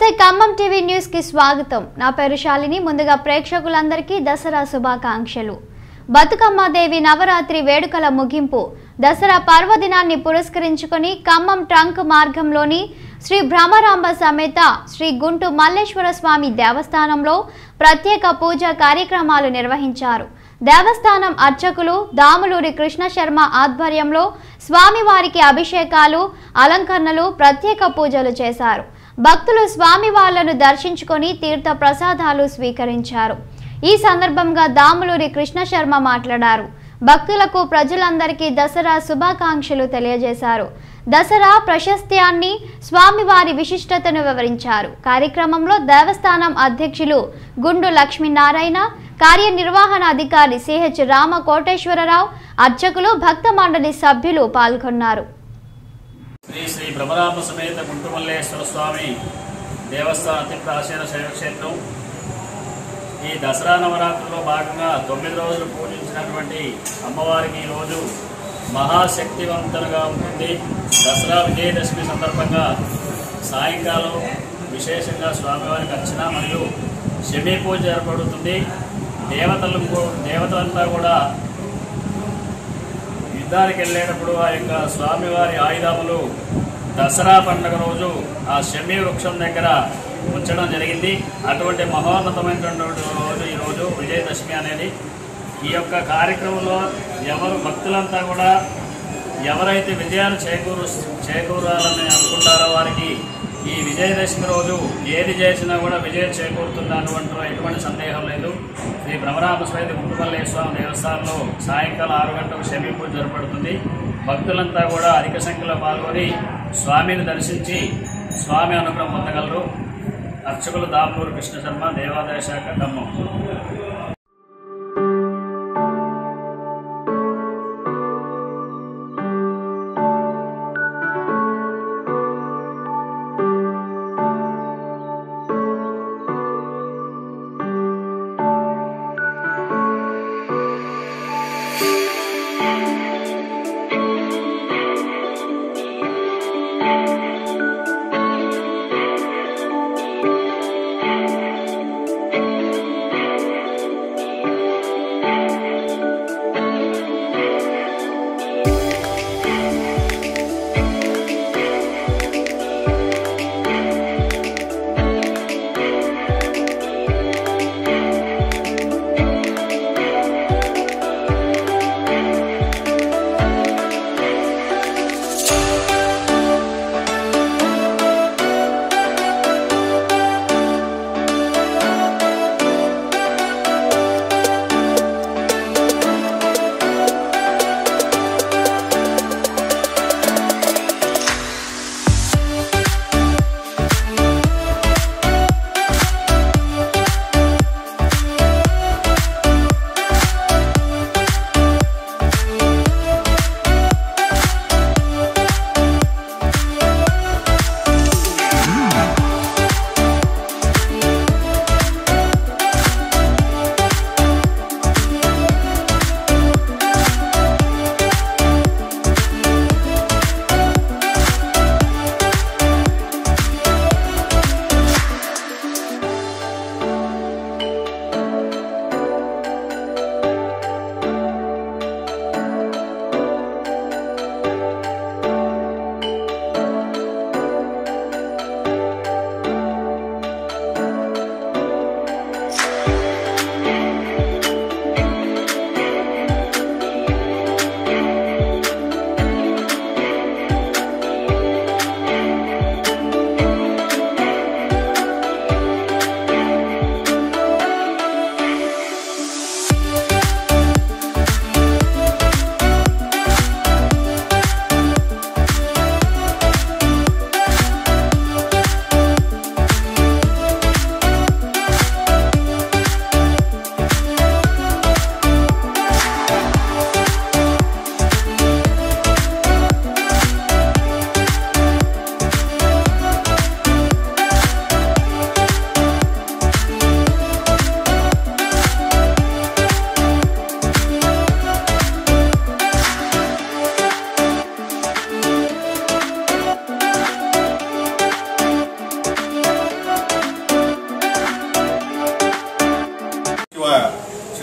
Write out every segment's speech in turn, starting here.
నమస్తే Khammam TV news కి స్వాగతం నా పేరు శాలిని ముందుగా ప్రేక్షకులందరికీ దసరా శుభాకాంక్షలు బతుకమ్మ దేవి నవరాత్రి వేడుకల ముగింపు దసరా పర్వదినాన్ని పురస్కరించుకొని ఖమ్మం ట్రంక్ మార్గంలోని శ్రీ భ్రమరాంబ సమేత శ్రీ గుంటు మల్లేశ్వర స్వామి దేవస్థానంలో ప్రత్యేక పూజా కార్యక్రమాలు నిర్వహించారు దేవస్థానం అర్చకులు దాములూరి కృష్ణ శర్మ ఆధ్వర్యంలో స్వామివారికి అభిషేకాలు అలంకరణలు ప్రత్యేక పూజలు చేశారు భక్తులు స్వామివార్లను దర్శించుకొని తీర్థ ప్రసాదాలు స్వీకరించారు ఈ సందర్భంగా దాములూరి కృష్ణ శర్మ మాట్లాడారు భక్తులకు ప్రజలందరికీ దసరా శుభాకాంక్షలు తెలియజేశారు దసరా ప్రశస్త్యాన్ని స్వామివారి విశిష్టతను వివరించారు కార్యక్రమంలో దేవస్థానం అధ్యక్షులు గుండు లక్ష్మీనారాయణ కార్యనిర్వహణ అధికారి సిహెచ్ రామ కోటేశ్వరరావు అర్చకులు భక్త మండలి సభ్యులు పాల్గొన్నారు శ్రీ శ్రీ భ్రమరామ సమేత గుంటుమల్లేశ్వర స్వామి దేవస్థాన అతి ప్రాచీన శైవక్షేత్రం ఈ దసరా నవరాత్రుల్లో భాగంగా తొమ్మిది రోజులు పూజించినటువంటి అమ్మవారికి ఈరోజు మహాశక్తివంతులుగా ఉంటుంది దసరా విజయదశమి సందర్భంగా సాయంకాలం విశేషంగా స్వామివారికి అర్చన మరియు శమీ పూజ ఏర్పడుతుంది దేవతలు కూ- దేవతలంతా కూడా యుద్ధానికి వెళ్ళేటప్పుడు ఆ యొక్క స్వామివారి ఆయుధములు దసరా పండుగ రోజు ఆ శమీ వృక్షం దగ్గర ఉంచడం జరిగింది అటువంటి మహోన్నతమైనటువంటి రోజు ఈ రోజు విజయదశమి అనేది ఈ యొక్క కార్యక్రమంలో ఎవరు భక్తులంతా కూడా ఎవరైతే విజయాలు చేకూరు చేకూరాలని అనుకుంటారో వారికి ఈ విజయదశమి రోజు ఏది చేసినా కూడా విజయం చేకూరుతుంది అటువంటి ఎటువంటి సందేహం లేదు శ్రీ భ్రమరామ స్వైతి ముట్టుమల్లేశ్వర స్వామి దేవస్థానంలో సాయంకాలం ఆరు గంటలకు శమీ పూజ జరపడుతుంది భక్తులంతా కూడా అధిక సంఖ్యలో పాల్గొని స్వామిని దర్శించి స్వామి అనుగ్రహం పొందగలరు అర్చకులు దామూరు కృష్ణ శర్మ దేవాదాయ శాఖ ఖమ్మం Thank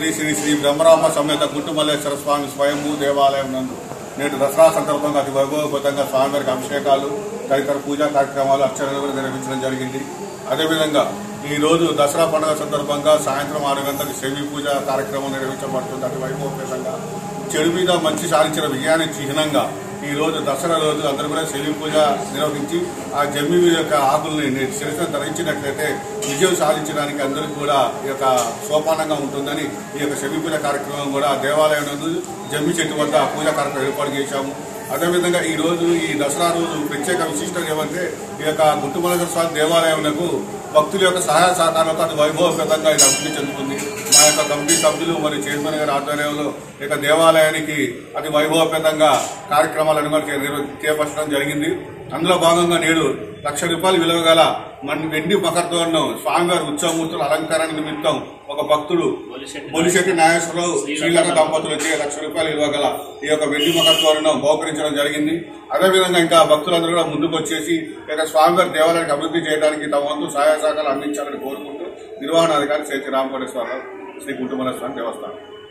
శ్రీ శ్రీ శ్రీ బ్రహ్మరామ సమేత గుట్టుమల్లేశ్వర స్వామి స్వయంభూ దేవాలయం నందు నేడు దసరా సందర్భంగా అతి వైభవపేతంగా స్వామివారికి అభిషేకాలు తదితర పూజా కార్యక్రమాలు అర్చనలు కూడా నిర్వహించడం జరిగింది అదేవిధంగా ఈ రోజు దసరా పండుగ సందర్భంగా సాయంత్రం ఆరు గంటలకు శమి పూజ కార్యక్రమం నిర్వహించబడుతుంది అతి వైభవపేతంగా చెడు మీద మంచి సాధించిన విజయానికి చిహ్నంగా ఈ రోజు దసరా రోజు అందరూ కూడా శని పూజ నిర్వహించి ఆ జమ్మి యొక్క ఆకుల్ని శిరసన ధరించినట్లయితే విజయం సాధించడానికి అందరికీ కూడా ఈ యొక్క సోపానంగా ఉంటుందని ఈ యొక్క శని పూజ కార్యక్రమం కూడా దేవాలయం నందు జమ్మి చెట్టు వద్ద పూజ కార్యక్రమం ఏర్పాటు చేశాము అదేవిధంగా ఈ రోజు ఈ దసరా రోజు ప్రత్యేక విశిష్టత ఏమంటే ఈ యొక్క గుట్టుమలేశ్వర స్వామి దేవాలయంకు భక్తుల యొక్క సహాయ సహకారాలతో అది వైభవపేతంగా ఇది అభివృద్ధి చెందుతుంది మా యొక్క కమిటీ సభ్యులు మరియు చైర్మన్ గారి ఆధ్వర్యంలో ఈ యొక్క దేవాలయానికి అతి వైభవపేతంగా కార్యక్రమాలను కూడా చే- నిర్వ- చేపట్టడం జరిగింది అందులో భాగంగా నేడు లక్ష రూపాయలు విలువ గల మన వెండి మకరతోరణం స్వామివారి ఉత్సవమూర్తుల అలంకరణ నిమిత్తం ఒక భక్తుడు బొలిశెట్టి నాగేశ్వరరావు శ్రీలంక దంపతులు వచ్చి లక్ష రూపాయలు విలువ గల ఈ యొక్క వెండి మకరతోరణం బహుకరించడం జరిగింది అదేవిధంగా ఇంకా భక్తులందరూ కూడా ముందుకు వచ్చేసి ఈ యొక్క స్వామివారి దేవాలయానికి అభివృద్ధి చేయడానికి తమ వంతు సహాయ సహకారాలు అందించాలని కోరుకుంటూ నిర్వహణాధికారి సేతి రామకోటేశ్వరరావు శ్రీ కుటుంబ స్వామి దేవస్థానం